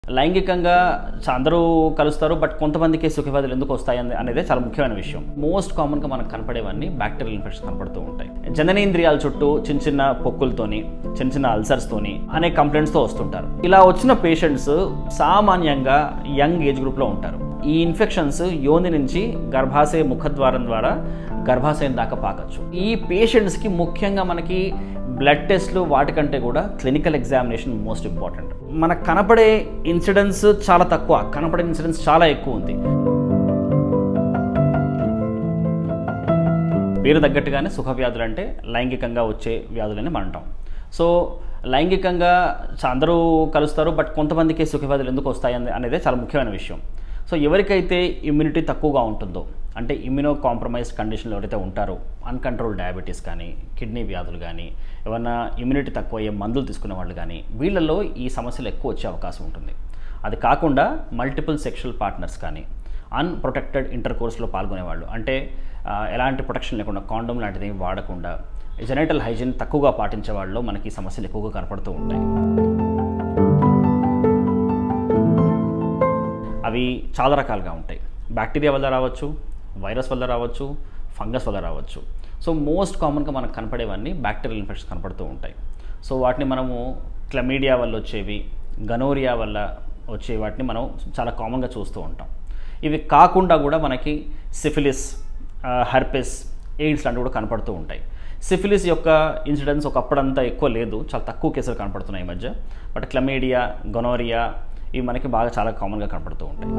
లైంగికంగా చ- అందరూ కలుస్తారు బట్ కొంతమందికి సుఖవ్యాధులు ఎందుకు వస్తాయి అనే- అనేది చాలా ముఖ్యమైన విషయం మోస్ట్ కామన్గా మనకు కనపడేవన్నీ బ్యాక్టీరియల్ ఇన్ఫెక్షన్ కనపడుతూ ఉంటాయి జననేంద్రియాల చుట్టూ చిన్న చిన్న పొక్కులతోని చిన్న చిన్న అల్సర్స్తోని అనే కంప్లైంట్స్తో వస్తుంటారు ఇలా వచ్చిన పేషెంట్స్ సామాన్యంగా యంగ్ ఏజ్ గ్రూప్లో ఉంటారు ఈ ఇన్ఫెక్షన్స్ యోని నుంచి గర్భాశయ ముఖద్వారం ద్వారా గర్భాశయం దాకా పాకచ్చు ఈ పేషెంట్స్కి ముఖ్యంగా మనకి బ్లడ్ టెస్ట్లు వాటికంటే కూడా క్లినికల్ ఎగ్జామినేషన్ మోస్ట్ ఇంపార్టెంట్ మనకు కనపడే ఇన్సిడెన్స్ చాలా తక్కువ కనపడే ఇన్సిడెన్స్ చాలా ఎక్కువ ఉంది పేరు తగ్గట్టుగానే సుఖ వ్యాధులు అంటే లైంగికంగా వచ్చే వ్యాధులని మనం అంటాం సో లైంగికంగా చ- అందరూ కలుస్తారు బట్ కొంతమందికి సుఖ వ్యాధులు ఎందుకు వస్తాయి అనే- అనేది చాలా ముఖ్యమైన విషయం సో ఎవరికైతే ఇమ్యూనిటీ తక్కువగా ఉంటుందో అంటే ఇమ్యూనో కాంప్రమైజ్డ్ కండిషన్లో ఎవరైతే ఉంటారో అన్కంట్రోల్ డయాబెటీస్ కానీ కిడ్నీ వ్యాధులు కానీ ఏమన్నా ఇమ్యూనిటీ తక్కువ అయ్యే మందులు తీసుకునే వాళ్ళు కానీ వీళ్ళలో ఈ సమస్యలు ఎక్కువ వచ్చే అవకాశం ఉంటుంది అది కాకుండా మల్టిపుల్ సెక్షువల్ పార్ట్నర్స్ కానీ అన్ప్రొటెక్టెడ్ ఇంటర్ కోర్స్లో పాల్గొనేవాళ్ళు అంటే ఆ, ఎలాంటి ప్రొటెక్షన్ లేకుండా కాండోమ్ లాంటిది ఏమీ వాడకుండా జెనైటల్ హైజీన్ తక్కువగా పాటించే వాళ్ళలో మనకి ఈ సమస్యలు ఎక్కువగా కనపడుతూ ఉంటాయి అవి చాలా రకాలుగా ఉంటాయి బ్యాక్టీరియా వల్ల రావచ్చు వైరస్ వల్ల రావచ్చు ఫంగస్ వల్ల రావచ్చు సో మోస్ట్ కామన్గా మనకు కనపడేవన్నీ బ్యాక్టీరియల్ ఇన్ఫెక్షన్స్ కనపడుతూ ఉంటాయి సో వాటిని మనము క్లమీడియా వల్ల వచ్చేవి గనోరియా వల్ల వచ్చే వాటిని మనం చాలా కామన్గా చూస్తూ ఉంటాం ఇవి కాకుండా కూడా మనకి సిఫిలిస్ హర్పిస్ ఎయిడ్స్ లాంటివి కూడా కనపడుతూ ఉంటాయి సిఫిలిస్ యొక్క ఇన్సిడెన్స్ ఒకప్పుడంతా ఎక్కువ లేదు చాలా తక్కువ కేసులు కనపడుతున్నాయి ఈ మధ్య బట్ క్లమేడియా గొనోరియా ఇవి మనకి బాగా చాలా కామన్గా కనపడుతూ ఉంటాయి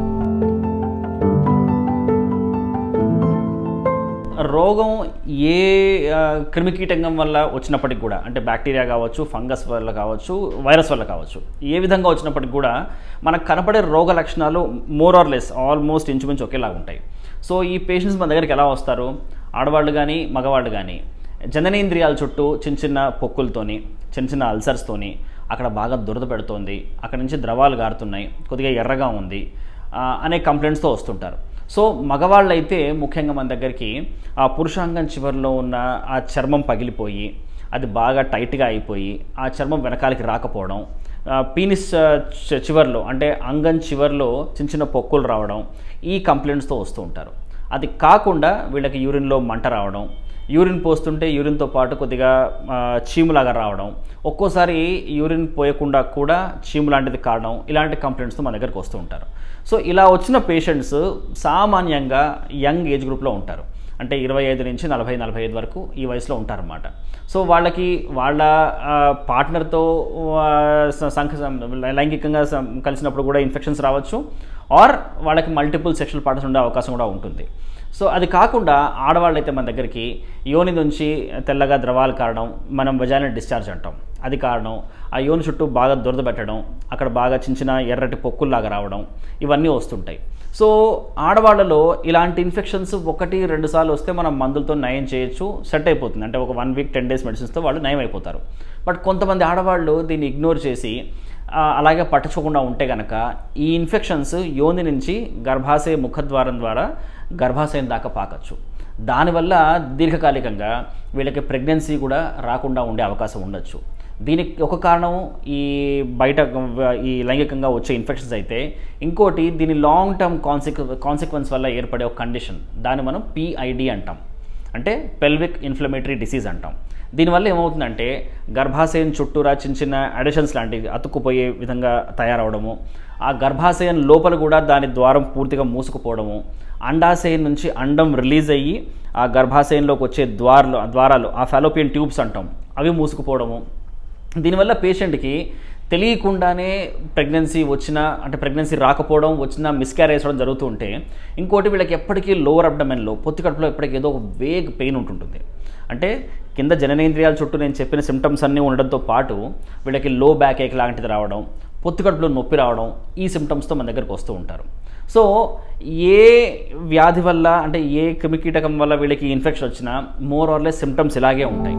రోగం ఏ ఆ, క్రిమికీటకం వల్ల వచ్చినప్పటికి కూడా అంటే బ్యాక్టీరియా కావచ్చు ఫంగస్ వల్ల కావచ్చు వైరస్ వల్ల కావచ్చు ఏ విధంగా వచ్చినప్పటికి కూడా మనకు కనపడే రోగ లక్షణాలు మోర్ ఆర్ లెస్ ఆల్మోస్ట్ ఇంచుమించు ఒకేలాగా ఉంటాయి సో ఈ పేషెంట్స్ మన దగ్గరికి ఎలా వస్తారు ఆడవాళ్ళు కానీ మగవాళ్ళు కానీ జననేంద్రియాల చుట్టూ చిన్న చిన్న పొక్కులతోని చిన్న చిన్న అల్సర్స్తోని అక్కడ బాగా దురద పెడుతోంది అక్కడ నుంచి ద్రవాలు గారుతున్నాయి కొద్దిగా ఎర్రగా ఉంది ఆ, అనే కంప్లైంట్స్తో వస్తుంటారు సో మగవాళ్ళు అయితే ముఖ్యంగా మన దగ్గరికి ఆ పురుషాంగం చివరిలో ఉన్న ఆ చర్మం పగిలిపోయి అది బాగా టైట్గా అయిపోయి ఆ చర్మం వెనకాలకి రాకపోవడం ఆ, పీనిస్ ఆ, చ- చివర్లో అంటే అంగం చివర్లో చిన్న చిన్న పొక్కులు రావడం ఈ కంప్లైంట్స్తో వస్తూ ఉంటారు అది కాకుండా వీళ్ళకి యూరిన్లో మంట రావడం యూరిన్ పోస్తుంటే యూరిన్తో పాటు కొద్దిగా ఆ, చీములాగా రావడం ఒక్కోసారి యూరిన్ పోయకుండా కూడా చీము లాంటిది కావడం ఇలాంటి కంప్లైంట్స్తో మన దగ్గరికి వస్తూ ఉంటారు సో ఇలా వచ్చిన పేషెంట్స్ సామాన్యంగా యంగ్ ఏజ్ గ్రూప్లో ఉంటారు అంటే ఇరవై ఐదు నుంచి నలభై నలభై ఐదు వరకు ఈ వయసులో ఉంటారన్నమాట సో వాళ్ళకి వాళ్ళ ఆ, పార్ట్నర్తో ఆ, స- సంఖ లైంగికంగా సం- కలిసినప్పుడు కూడా ఇన్ఫెక్షన్స్ రావచ్చు ఆర్ వాళ్ళకి మల్టిపుల్ సెక్షువల్ పార్ట్నర్స్ ఉండే అవకాశం కూడా ఉంటుంది సో అది కాకుండా ఆడవాళ్ళు అయితే మన దగ్గరికి యోని నుంచి తెల్లగా ద్రవాలు కారడం మనం వజాన డిశ్చార్జ్ అంటాం అది కారణం ఆ యోని చుట్టూ బాగా దురద పెట్టడం అక్కడ బాగా చిన్న చిన్న ఎర్రటి పొక్కుల్లాగా రావడం ఇవన్నీ వస్తుంటాయి సో ఆడవాళ్ళలో ఇలాంటి ఇన్ఫెక్షన్స్ ఒకటి రెండు సార్లు వస్తే మనం మందులతో నయం చేయొచ్చు సెట్ అయిపోతుంది అంటే ఒక వన్ వీక్ టెన్ డేస్ మెడిసిన్స్తో వాళ్ళు నయం అయిపోతారు బట్ కొంతమంది ఆడవాళ్ళు దీన్ని ఇగ్నోర్ చేసి ఆ, అలాగే పట్టించుకోకుండా ఉంటే కనుక ఈ ఇన్ఫెక్షన్స్ యోని నుంచి గర్భాశయ ముఖద్వారం ద్వారా గర్భాశయం దాకా పాకచ్చు దానివల్ల దీర్ఘకాలికంగా వీళ్ళకి ప్రెగ్నెన్సీ కూడా రాకుండా ఉండే అవకాశం ఉండొచ్చు దీనికి ఒక కారణం ఈ బయట ఈ లైంగికంగా వచ్చే ఇన్ఫెక్షన్స్ అయితే ఇంకోటి దీని లాంగ్ టర్మ్ కాన్సిక్వ కాన్సిక్వెన్స్ వల్ల ఏర్పడే ఒక కండిషన్ దాన్ని మనం పిఐడి అంటాం అంటే పెల్విక్ ఇన్ఫ్లమేటరీ డిసీజ్ అంటాం దీనివల్ల ఏమవుతుందంటే గర్భాశయం చుట్టూరా చిన్న చిన్న అడిషన్స్ లాంటివి అతుక్కుపోయే విధంగా తయారవడము ఆ గర్భాశయం లోపల కూడా దాని ద్వారం పూర్తిగా మూసుకుపోవడము అండాశయం నుంచి అండం రిలీజ్ అయ్యి ఆ గర్భాశయంలోకి వచ్చే ద్వారాలు ద్వారాలు ఆ ఫాలోపియన్ ట్యూబ్స్ అంటాం అవి మూసుకుపోవడము దీనివల్ల పేషెంట్కి తెలియకుండానే ప్రెగ్నెన్సీ వచ్చిన అంటే ప్రెగ్నెన్సీ రాకపోవడం వచ్చిన మిస్క్యారేజ్ అవ్వడం జరుగుతూ ఉంటే ఇంకోటి వీళ్ళకి ఎప్పటికీ లోవర్ అబ్డమెన్లో పొత్తి కడుపులో ఎప్పటికీ ఏదో ఒక వేగ్ పెయిన్ ఉంటుంటుంది అంటే కింద జననేంద్రియాల చుట్టూ నేను చెప్పిన సిమ్టమ్స్ అన్నీ ఉండడంతో పాటు వీళ్ళకి లో బ్యాక్ ఏక్ లాంటిది రావడం పొత్తి కడుపులో నొప్పి రావడం ఈ సిమ్టమ్స్తో మన దగ్గరికి వస్తూ ఉంటారు సో ఏ వ్యాధి వల్ల అంటే ఏ క్రిమికీటకం వల్ల వీళ్ళకి ఇన్ఫెక్షన్ వచ్చినా మోర్ ఆర్ లెస్ సిమ్టమ్స్ ఇలాగే ఉంటాయి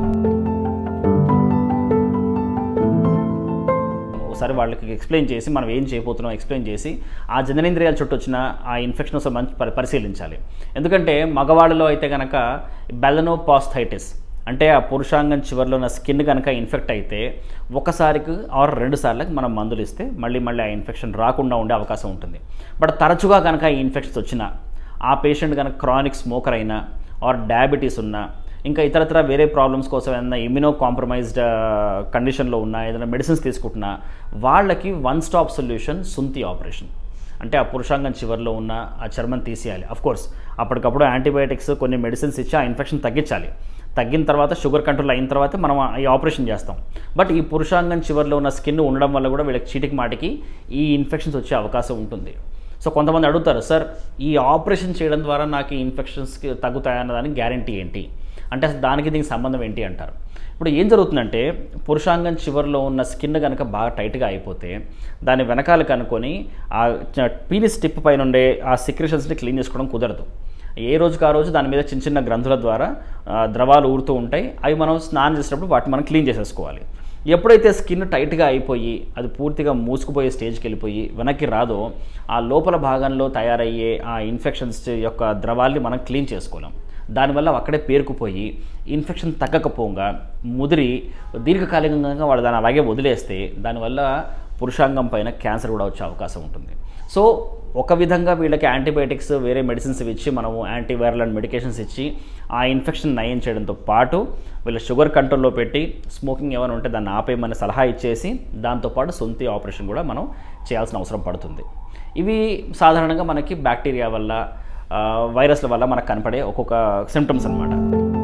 ఒకసారి వాళ్ళకి ఎక్స్ప్లెయిన్ చేసి మనం ఏం చేయబోతున్నాం ఎక్స్ప్లెయిన్ చేసి ఆ జననేంద్రియాల చుట్టూ వచ్చిన ఆ ఇన్ఫెక్షన్ ఒకసారి మంచి పరి- పరిశీలించాలి ఎందుకంటే మగవాళ్ళలో అయితే కనుక బెలనోపాస్థైటిస్ అంటే ఆ పురుషాంగం చివరిలో ఉన్న స్కిన్ కనుక ఇన్ఫెక్ట్ అయితే ఒకసారికి ఆర్ రెండు సార్లకి మనం మందులు ఇస్తే మళ్ళీ మళ్ళీ ఆ ఇన్ఫెక్షన్ రాకుండా ఉండే అవకాశం ఉంటుంది బట్ తరచుగా కనుక ఈ ఇన్ఫెక్షన్స్ వచ్చినా ఆ పేషెంట్ కనుక క్రానిక్ స్మోకర్ అయినా ఆర్ డయాబెటీస్ ఉన్నా ఇంకా ఇతరత్ర వేరే ప్రాబ్లమ్స్ కోసం ఏదైనా ఇమ్యూనో కాంప్రమైజ్డ్ కండిషన్లో ఉన్నా ఏదైనా మెడిసిన్స్ తీసుకుంటున్నా వాళ్ళకి వన్ స్టాప్ సొల్యూషన్ సుంతి ఆపరేషన్ అంటే ఆ పురుషాంగం చివరిలో ఉన్న ఆ చర్మం తీసేయాలి అఫ్ కోర్స్ అప్పటికప్పుడు యాంటీబయాటిక్స్ కొన్ని మెడిసిన్స్ ఇచ్చి ఆ ఇన్ఫెక్షన్ తగ్గించాలి తగ్గిన తర్వాత షుగర్ కంట్రోల్ అయిన తర్వాత మనం ఈ ఆపరేషన్ చేస్తాం బట్ ఈ పురుషాంగం చివరిలో ఉన్న స్కిన్ ఉండడం వల్ల కూడా వీళ్ళకి చీటికి మాటికి ఈ ఇన్ఫెక్షన్స్ వచ్చే అవకాశం ఉంటుంది సో కొంతమంది అడుగుతారు సార్ ఈ ఆపరేషన్ చేయడం ద్వారా నాకు ఈ ఇన్ఫెక్షన్స్కి తగ్గుతాయన్న దానికి గ్యారంటీ ఏంటి అంటే అసలు దానికి దీనికి సంబంధం ఏంటి అంటారు ఇప్పుడు ఏం జరుగుతుందంటే పురుషాంగం చివరిలో ఉన్న స్కిన్ కనుక బాగా టైట్గా అయిపోతే దాని వెనకాల కనుకొని ఆ పీనిస్ టిప్ పైన ఉండే ఆ సిక్రెషన్స్ని క్లీన్ చేసుకోవడం కుదరదు ఏ రోజుకి ఆ రోజు దాని మీద చిన్న చిన్న గ్రంథుల ద్వారా ఆ, ద్రవాలు ఊరుతూ ఉంటాయి అవి మనం స్నానం చేసినప్పుడు వాటిని మనం క్లీన్ చేసేసుకోవాలి ఎప్పుడైతే స్కిన్ టైట్గా అయిపోయి అది పూర్తిగా మూసుకుపోయే స్టేజ్కి వెళ్ళిపోయి వెనక్కి రాదో ఆ లోపల భాగంలో తయారయ్యే ఆ ఇన్ఫెక్షన్స్ యొక్క ద్రవాల్ని మనం క్లీన్ చేసుకోలేం దానివల్ల అక్కడే పేరుకుపోయి ఇన్ఫెక్షన్ తగ్గకపోగా ముదిరి దీర్ఘకాలికంగా వాళ్ళు దాన్ని అలాగే వదిలేస్తే దానివల్ల పురుషాంగం పైన క్యాన్సర్ కూడా వచ్చే అవకాశం ఉంటుంది సో ఒక విధంగా వీళ్ళకి యాంటీబయాటిక్స్ వేరే మెడిసిన్స్ ఇచ్చి మనము యాంటీవైరల్ అండ్ మెడికేషన్స్ ఇచ్చి ఆ ఇన్ఫెక్షన్ నయం చేయడంతో పాటు వీళ్ళ షుగర్ కంట్రోల్లో పెట్టి స్మోకింగ్ ఏమైనా ఉంటే దాన్ని ఆపేయమని సలహా ఇచ్చేసి దాంతోపాటు సొంతి ఆపరేషన్ కూడా మనం చేయాల్సిన అవసరం పడుతుంది ఇవి సాధారణంగా మనకి బ్యాక్టీరియా వల్ల ఆ, వైరస్ల వల్ల మనకు కనపడే ఒక్కొక్క సిమ్టమ్స్ అన్నమాట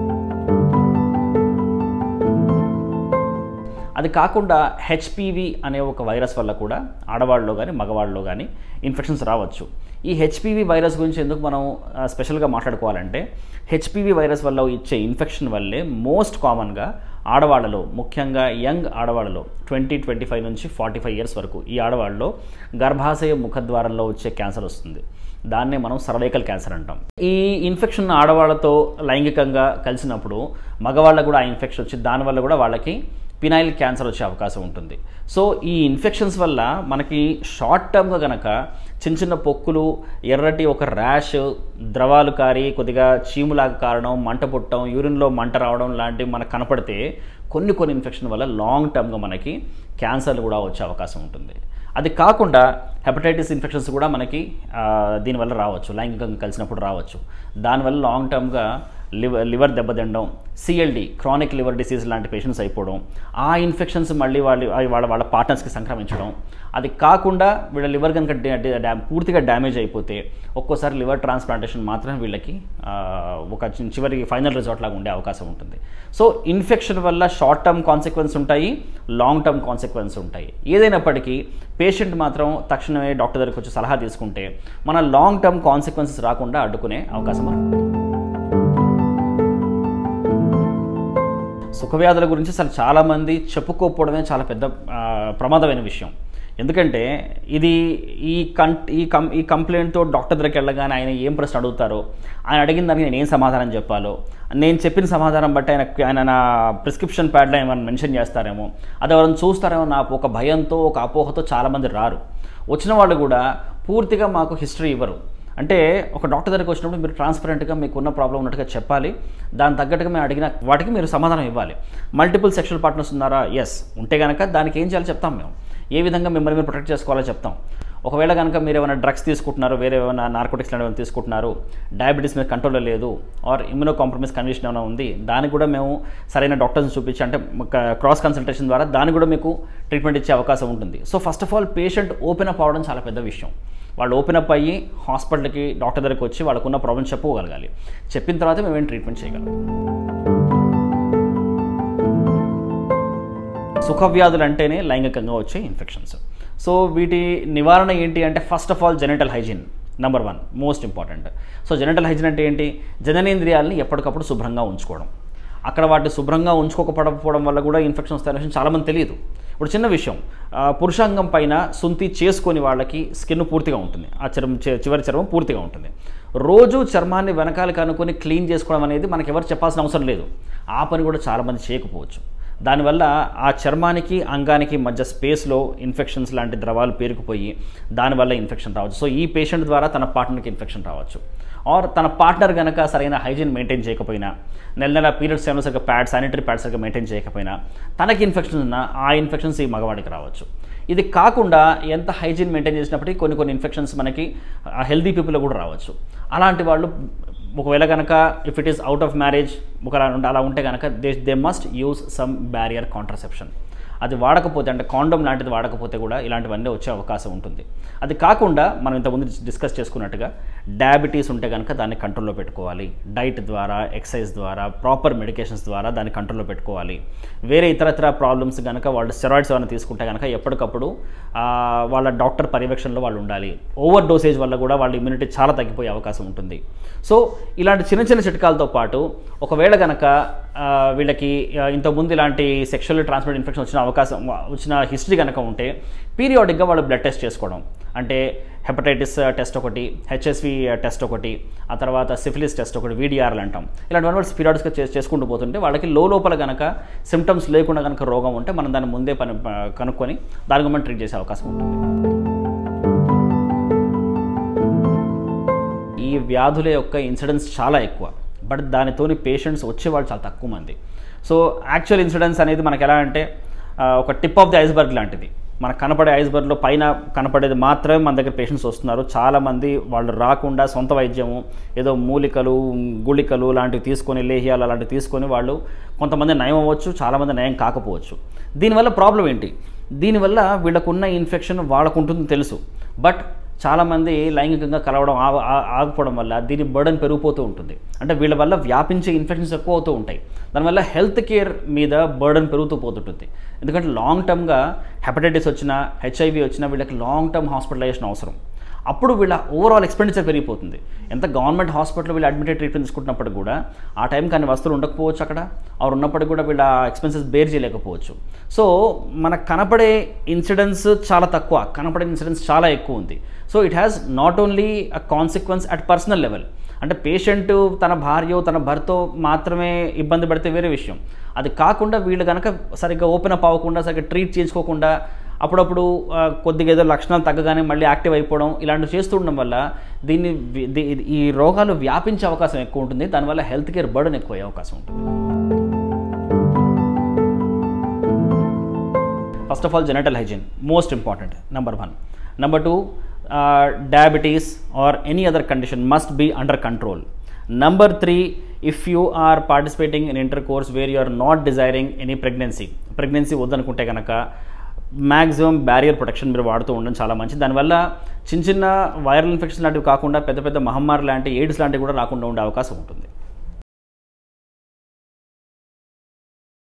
అది కాకుండా హెచ్పివి అనే ఒక వైరస్ వల్ల కూడా ఆడవాళ్ళలో కానీ మగవాళ్ళలో కానీ ఇన్ఫెక్షన్స్ రావచ్చు ఈ హెచ్పివి వైరస్ గురించి ఎందుకు మనం ఆ, స్పెషల్గా మాట్లాడుకోవాలంటే హెచ్పివి వైరస్ వల్ల ఇచ్చే ఇన్ఫెక్షన్ వల్లే మోస్ట్ కామన్గా ఆడవాళ్ళలో ముఖ్యంగా యంగ్ ఆడవాళ్ళలో ట్వంటీ ట్వంటీ ఫైవ్ నుంచి ఫార్టీ ఫైవ్ ఇయర్స్ వరకు ఈ ఆడవాళ్ళలో గర్భాశయ ముఖద్వారంలో వచ్చే క్యాన్సర్ వస్తుంది దాన్నే మనం సర్వైకల్ క్యాన్సర్ అంటాం ఈ ఇన్ఫెక్షన్ ఆడవాళ్ళతో లైంగికంగా కలిసినప్పుడు మగవాళ్ళకు కూడా ఆ ఇన్ఫెక్షన్ వచ్చి దానివల్ల కూడా వాళ్ళకి పినైల్ క్యాన్సర్ వచ్చే అవకాశం ఉంటుంది సో ఈ ఇన్ఫెక్షన్స్ వల్ల మనకి షార్ట్ టర్మ్గా గనక చిన్న చిన్న పొక్కులు ఎర్రటి ఒక ర్యాష్ ద్రవాలు కారి కొద్దిగా చీములాగా కారడం మంట పుట్టడం యూరిన్లో మంట రావడం లాంటివి మనకు కనపడితే కొన్ని కొన్ని ఇన్ఫెక్షన్ వల్ల లాంగ్ టర్మ్గా మనకి క్యాన్సర్లు కూడా వచ్చే అవకాశం ఉంటుంది అది కాకుండా హెపటైటిస్ ఇన్ఫెక్షన్స్ కూడా మనకి ఆ, దీనివల్ల రావచ్చు లైంగికంగా కలిసినప్పుడు రావచ్చు దానివల్ల లాంగ్ టర్మ్గా లివర్ లివర్ దెబ్బతినడం సిఎల్డి క్రానిక్ లివర్ డిసీజ్ లాంటి పేషెంట్స్ అయిపోవడం ఆ ఇన్ఫెక్షన్స్ మళ్ళీ వాళ్ళ అవి వాళ్ళ వాళ్ళ పార్ట్నర్స్కి సంక్రమించడం అది కాకుండా వీళ్ళ లివర్ కనుక డా- డా- డా- పూర్తిగా డ్యామేజ్ అయిపోతే ఒక్కోసారి లివర్ ట్రాన్స్ప్లాంటేషన్ మాత్రమే వీళ్ళకి ఆ, ఒక చి- చివరికి ఫైనల్ రిజల్ట్ లాగా ఉండే అవకాశం ఉంటుంది సో ఇన్ఫెక్షన్ వల్ల షార్ట్ టర్మ్ కాన్సిక్వెన్స్ ఉంటాయి లాంగ్ టర్మ్ కాన్సిక్వెన్స్ ఉంటాయి ఏదైనప్పటికీ పేషెంట్ మాత్రం తక్షణమే డాక్టర్ దగ్గరికి వచ్చి సలహా తీసుకుంటే మన లాంగ్ టర్మ్ కాన్సిక్వెన్సెస్ రాకుండా అడ్డుకునే అవకాశం ఉంది సుఖవ్యాధుల గురించి అసలు చాలామంది చెప్పుకోకపోవడమే చాలా పెద్ద ఆ, ప్రమాదమైన విషయం ఎందుకంటే ఇది ఈ కం ఈ కం ఈ కంప్లైంట్తో డాక్టర్ దగ్గరికి వెళ్ళగానే ఆయన ఏం ప్రశ్న అడుగుతారో ఆయన అడిగిన దానికి నేను ఏం సమాధానం చెప్పాలో నేను చెప్పిన సమాధానం బట్టి ఆయన ఆయన నా ప్రిస్క్రిప్షన్ ప్యాడ్లో ఏమైనా మెన్షన్ చేస్తారేమో అది ఎవరైనా చూస్తారేమో నా ఒక భయంతో ఒక అపోహతో చాలామంది రారు వచ్చిన వాళ్ళు కూడా పూర్తిగా మాకు హిస్టరీ ఇవ్వరు అంటే ఒక డాక్టర్ దగ్గరికి వచ్చినప్పుడు మీరు ట్రాన్స్పరెంట్గా మీకు ఉన్న ప్రాబ్లం ఉన్నట్టుగా చెప్పాలి దాని తగ్గట్టుగా మేము అడిగిన వాటికి మీరు సమాధానం ఇవ్వాలి మల్టిపుల్ సెక్షువల్ పార్ట్నర్స్ ఉన్నారా ఎస్ ఉంటే కనుక దానికి ఏం చేయాలో చెప్తాం మేము ఏ విధంగా మిమ్మల్ని మీరు ప్రొటెక్ట్ చేసుకోవాలో చెప్తాం ఒకవేళ కనుక మీరు ఏమైనా డ్రగ్స్ తీసుకుంటున్నారు వేరే ఏమైనా నార్కోటిక్స్ ఏమైనా తీసుకుంటున్నారు డయాబెటీస్ మీద కంట్రోల్లో లేదు ఆర్ ఇమ్యూనో కాంప్రమైజ్ కండిషన్ ఏమైనా ఉంది దానికి కూడా మేము సరైన డాక్టర్స్ని చూపించి అంటే క్రాస్ కన్సల్టేషన్ ద్వారా దానికి కూడా మీకు ట్రీట్మెంట్ ఇచ్చే అవకాశం ఉంటుంది so first of all patient open up అవ్వడం చాలా పెద్ద విషయం వాళ్ళు ఓపెన్ అప్ అయ్యి హాస్పిటల్కి డాక్టర్ దగ్గరికి వచ్చి వాళ్ళకున్న ప్రాబ్లమ్ చెప్పుకోగలగాలి చెప్పిన తర్వాత మేమేం ట్రీట్మెంట్ చేయగలం సుఖవ్యాధులు అంటేనే లైంగికంగా వచ్చే ఇన్ఫెక్షన్స్ సో వీటి నివారణ ఏంటి అంటే first of all genital hygiene number one most important so genital hygiene అంటే ఏంటి జననేంద్రియాలని ఎప్పటికప్పుడు శుభ్రంగా ఉంచుకోవడం అక్కడ వాటిని శుభ్రంగా ఉంచుకోకపోవడం వల్ల కూడా ఇన్ఫెక్షన్ వస్తాయనే విషయం చాలామంది తెలియదు ఇప్పుడు చిన్న విషయం ఆ, పురుషాంగం పైన సుంతి చేసుకొని వాళ్ళకి స్కిన్ పూర్తిగా ఉంటుంది ఆ చర్మం చి- చివరి చర్మం పూర్తిగా ఉంటుంది రోజు చర్మాన్ని వెనకాల కనుక్కొని క్లీన్ చేసుకోవడం అనేది మనకి ఎవరు చెప్పాల్సిన అవసరం లేదు ఆ పని కూడా చాలామంది చేయకపోవచ్చు దానివల్ల ఆ చర్మానికి అంగానికి మధ్య స్పేస్లో ఇన్ఫెక్షన్స్ లాంటి ద్రవాలు పేరుకుపోయి దానివల్ల ఇన్ఫెక్షన్ రావచ్చు సో ఈ పేషెంట్ ద్వారా తన పార్ట్నర్కి ఇన్ఫెక్షన్ రావచ్చు ఆర్ తన పార్ట్నర్ కనుక సరైన హైజీన్ మెయింటైన్ చేయకపోయినా నెల నెల పీరియడ్స్ టైంలో సరిగ్గా ప్యాడ్ శానిటరీ ప్యాడ్స్ సరిగ్గా మెయింటైన్ చేయకపోయినా తనకి ఇన్ఫెక్షన్స్ ఉన్నా ఆ ఇన్ఫెక్షన్స్ ఈ మగవాడికి రావచ్చు ఇది కాకుండా ఎంత హైజీన్ మెయింటైన్ చేసినప్పటికీ కొన్ని కొన్ని ఇన్ఫెక్షన్స్ మనకి హెల్దీ పీపుల్లో కూడా రావచ్చు అలాంటి వాళ్ళు ఒకవేళ కనుక if it is out of marriage ఒక అలా ఉంటే కనుక they they must use some barrier contraception అది వాడకపోతే అంటే కాండోమ్ లాంటిది వాడకపోతే కూడా ఇలాంటివన్నీ వచ్చే అవకాశం ఉంటుంది అది కాకుండా మనం ఇంతకుముందు డిస్కస్ చేసుకున్నట్టుగా డయాబెటీస్ ఉంటే కనుక దాన్ని కంట్రోల్లో పెట్టుకోవాలి డైట్ ద్వారా ఎక్సర్సైజ్ ద్వారా ప్రాపర్ మెడికేషన్స్ ద్వారా దాన్ని కంట్రోల్లో పెట్టుకోవాలి వేరే ఇతరత్ర ప్రాబ్లమ్స్ కనుక వాళ్ళు స్టెరాయిడ్స్ ఏమైనా తీసుకుంటే కనుక ఎప్పటికప్పుడు ఆ, వాళ్ళ డాక్టర్ పర్యవేక్షణలో వాళ్ళు ఉండాలి ఓవర్ డోసేజ్ వల్ల కూడా వాళ్ళ ఇమ్యూనిటీ చాలా తగ్గిపోయే అవకాశం ఉంటుంది సో ఇలాంటి చిన్న చిన్న చిట్కాలతో పాటు ఒకవేళ కనుక ఆ, వీళ్ళకి ఆ, ఇంతకుముందు ఇలాంటి సెక్షువల్ ట్రాన్స్మిట్ ఇన్ఫెక్షన్ వచ్చిన అవకాశం వచ్చిన హిస్టరీ కనుక ఉంటే పీరియాడిక్గా వాళ్ళు బ్లడ్ టెస్ట్ చేసుకోవడం అంటే హెపటైటిస్ టెస్ట్ ఒకటి హెచ్ఎస్వి టెస్ట్ ఒకటి ఆ తర్వాత సిఫిలిస్ టెస్ట్ ఒకటి వీడిఆర్లు అంటాం ఇలాంటివన్నీ వాళ్ళు పీరియాడిక్స్గా చే చేసుకుంటూ పోతుంటే వాళ్ళకి లో లోపల కనుక సిమ్టమ్స్ లేకుండా కనుక రోగం ఉంటే మనం దాన్ని ముందే పని కనుక్కొని దానికి మనం ట్రీట్ చేసే అవకాశం ఉంటుంది ఈ వ్యాధుల యొక్క ఇన్సిడెన్స్ చాలా ఎక్కువ బట్ దానితోని పేషెంట్స్ వచ్చేవాళ్ళు చాలా తక్కువ మంది సో యాక్చువల్ ఇన్సిడెన్స్ అనేది మనకి ఎలా అంటే ఆ, ఒక టిప్ ఆఫ్ ది ఐస్బర్గ్ లాంటిది మనకు కనపడే ఐస్బర్గ్లో పైన కనపడేది మాత్రమే మన దగ్గర పేషెంట్స్ వస్తున్నారు చాలామంది వాళ్ళు రాకుండా సొంత వైద్యము ఏదో మూలికలు గుళికలు లాంటివి తీసుకొని లేహ్యాలు అలాంటివి తీసుకొని వాళ్ళు కొంతమంది నయం అవ్వచ్చు చాలామంది నయం కాకపోవచ్చు దీనివల్ల ప్రాబ్లం ఏంటి దీనివల్ల వీళ్ళకున్న ఇన్ఫెక్షన్ వాళ్ళకు ఉంటుందని తెలుసు బట్ చాలామంది లైంగికంగా కలవడం ఆ- ఆ- ఆగిపోవడం వల్ల దీని బర్డన్ పెరిగిపోతూ ఉంటుంది అంటే వీళ్ళ వల్ల వ్యాపించే ఇన్ఫెక్షన్స్ ఎక్కువ అవుతూ ఉంటాయి దానివల్ల హెల్త్ కేర్ మీద బర్డన్ పెరుగుతూ పోతుంటుంది ఎందుకంటే లాంగ్ టర్మ్గా హెపటైటిస్ వచ్చినా హెచ్ఐవి వచ్చినా వీళ్ళకి లాంగ్ టర్మ్ హాస్పిటలైజేషన్ అవసరం అప్పుడు వీళ్ళ ఓవరాల్ ఎక్స్పెండిచర్ పెరిగిపోతుంది ఎంత గవర్నమెంట్ హాస్పిటల్ వీళ్ళు అడ్మిటెడ్ ట్రీట్మెంట్ తీసుకుంటున్నప్పుడు కూడా ఆ టైం కానీ వస్తువులు ఉండకపోవచ్చు అక్కడ ఆరు ఉన్నప్పటికీ కూడా వీళ్ళ ఎక్స్పెన్సెస్ బేర్ చేయలేకపోవచ్చు సో మనకు కనపడే ఇన్సిడెన్స్ చాలా తక్కువ కనపడే ఇన్సిడెన్స్ చాలా ఎక్కువ ఉంది so it has not only a consequence at personal level అంటే పేషెంట్ తన భార్య తన భర్త మాత్రమే ఇబ్బంది పడితే వేరే విషయం అది కాకుండా వీళ్ళు కనుక సరిగ్గా ఓపెన్ అప్ అవ్వకుండా సరిగ్గా ట్రీట్ చేసుకోకుండా అప్పుడప్పుడు ఆ, కొద్దిగా ఏదో లక్షణాలు తగ్గగానే మళ్ళీ యాక్టివ్ అయిపోవడం ఇలాంటివి చేస్తూ ఉండడం వల్ల దీన్ని వి- ది- ఈ రోగాలు వ్యాపించే అవకాశం ఎక్కువ ఉంటుంది దానివల్ల హెల్త్ కేర్ బర్డన్ ఎక్కువ అయ్యే అవకాశం ఉంటుంది first of all genital hygiene most important number one number two diabetes or any other condition must be under control number three if you are participating in intercourse where you are not desiring any pregnancy pregnancy వద్దనుకుంటే కనుక maximum barrier protection మీరు వాడుతూ ఉండడం చాలా మంచిది దానివల్ల చిన్న చిన్న వైరల్ ఇన్ఫెక్షన్ లాంటివి కాకుండా పెద్ద పెద్ద మహమ్మారి లాంటి ఎయిడ్స్ లాంటివి కూడా రాకుండా ఉండే అవకాశం ఉంటుంది